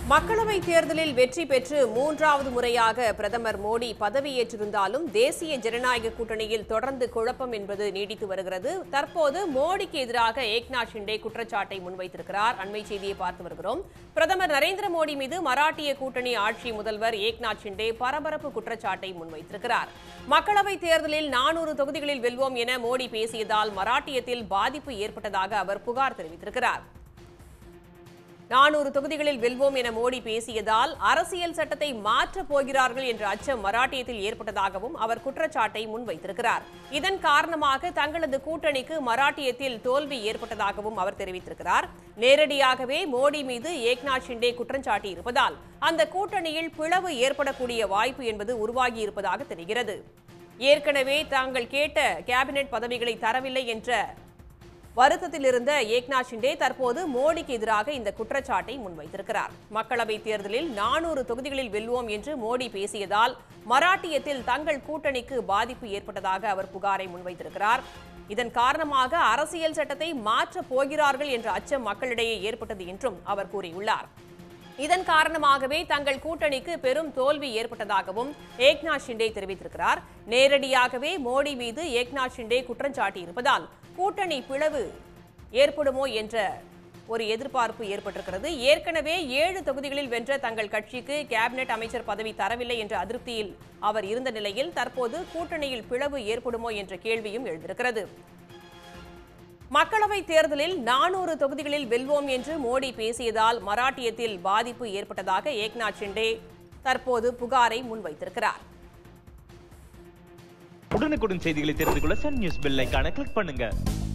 மக்களவைத் தேர்தலில் வெற்றி பெற்று மூன்றாவது முறையாக பிரதமர் மோடி பதவியேற்றிருந்தாலும் தேசிய ஜனநாயக கூட்டணியில் தொடர்ந்து குழப்பம் என்பது நீடித்து வருகிறது தற்போது மோடிக்கு எதிராக ஏக்நாத் ஷிண்டே குற்றச்சாட்டை முன்வைத்திருக்கிறார் அண்மை செய்தியை பார்த்து வருகிறோம் பிரதமர் நரேந்திர மோடி மீது மராட்டிய கூட்டணி ஆட்சி முதல்வர் ஏக்நாத் ஷிண்டே பரபரப்பு குற்றச்சாட்டை முன்வைத்திருக்கிறார் மக்களவைத் தேர்தலில் நானூறு தொகுதிகளில் வெல்வோம் என மோடி பேசியதால் மராட்டியத்தில் பாதிப்பு ஏற்பட்டதாக அவர் புகார் தெரிவித்திருக்கிறார் நானூறு தொகுதிகளில் வெல்வோம் என மோடி பேசியதால் அரசியல் சட்டத்தை மாற்றப் போகிறார்கள் என்ற அச்சம் மராட்டியத்தில் ஏற்பட்டதாகவும் அவர் குற்றச்சாட்டை முன்வைத்திருக்கிறார் இதன் காரணமாக தங்களது கூட்டணிக்கு மராட்டியத்தில் தோல்வி ஏற்பட்டதாகவும் அவர் தெரிவித்திருக்கிறார் நேரடியாகவே மோடி மீது ஏக்நாத் ஷிண்டே குற்றம் சாட்டியிருப்பதால் அந்த கூட்டணியில் பிளவு ஏற்படக்கூடிய வாய்ப்பு என்பது உருவாகி இருப்பதாக தெரிகிறது ஏற்கனவே தாங்கள் கேட்ட கேபினெட் பதவிகளை தரவில்லை என்ற வருத்தத்தில் இருந்த ஏக்நாத் ஷிண்டே தற்போது மோடிக்கு எதிராக இந்த குற்றச்சாட்டை முன்வைத்திருக்கிறார் மக்களவைத் தேர்தலில் நானூறு தொகுதிகளில் வெல்வோம் என்று மோடி பேசியதால் மராட்டியத்தில் தங்கள் கூட்டணிக்கு பாதிப்பு ஏற்பட்டதாக அவர் புகாரை முன்வைத்திருக்கிறார் இதன் காரணமாக அரசியல் சட்டத்தை மாற்றப் போகிறார்கள் என்ற அச்சம் மக்களிடையே ஏற்பட்டது என்றும் அவர் கூறியுள்ளார் இதன் காரணமாகவே தங்கள் கூட்டணிக்கு பெரும் தோல்வி ஏற்பட்டதாகவும் ஏக்நாத் ஷிண்டே தெரிவித்திருக்கிறார் நேரடியாகவே மோடி மீது ஏக்நாத் ஷிண்டே குற்றம் சாட்டியிருப்பதால் கூட்டணி பிளவு ஏற்படுமோ என்ற ஒரு எதிர்பார்ப்பு ஏற்பட்டிருக்கிறது ஏற்கனவே ஏழு தொகுதிகளில் வென்ற தங்கள் கட்சிக்கு கேபினெட் அமைச்சர் பதவி தரவில்லை என்ற அதிருப்தியில் அவர் இருந்த நிலையில் தற்போது கூட்டணியில் பிளவு ஏற்படுமோ என்ற கேள்வியும் எழுந்திருக்கிறது மக்களவைத் தேர்தலில் நானூறு தொகுதிகளில் வெல்வோம் என்று மோடி பேசியதால் மராட்டியத்தில் பாதிப்பு ஏற்பட்டதாக ஏக்நாத் ஷிண்டே தற்போது புகாரை முன்வைத்திருக்கிறார் உடனுக்குடன் செய்திகளை தெரிந்து கொள்ள சன் நியூஸ் பெல் ஐகானை கிளிக் பண்ணுங்க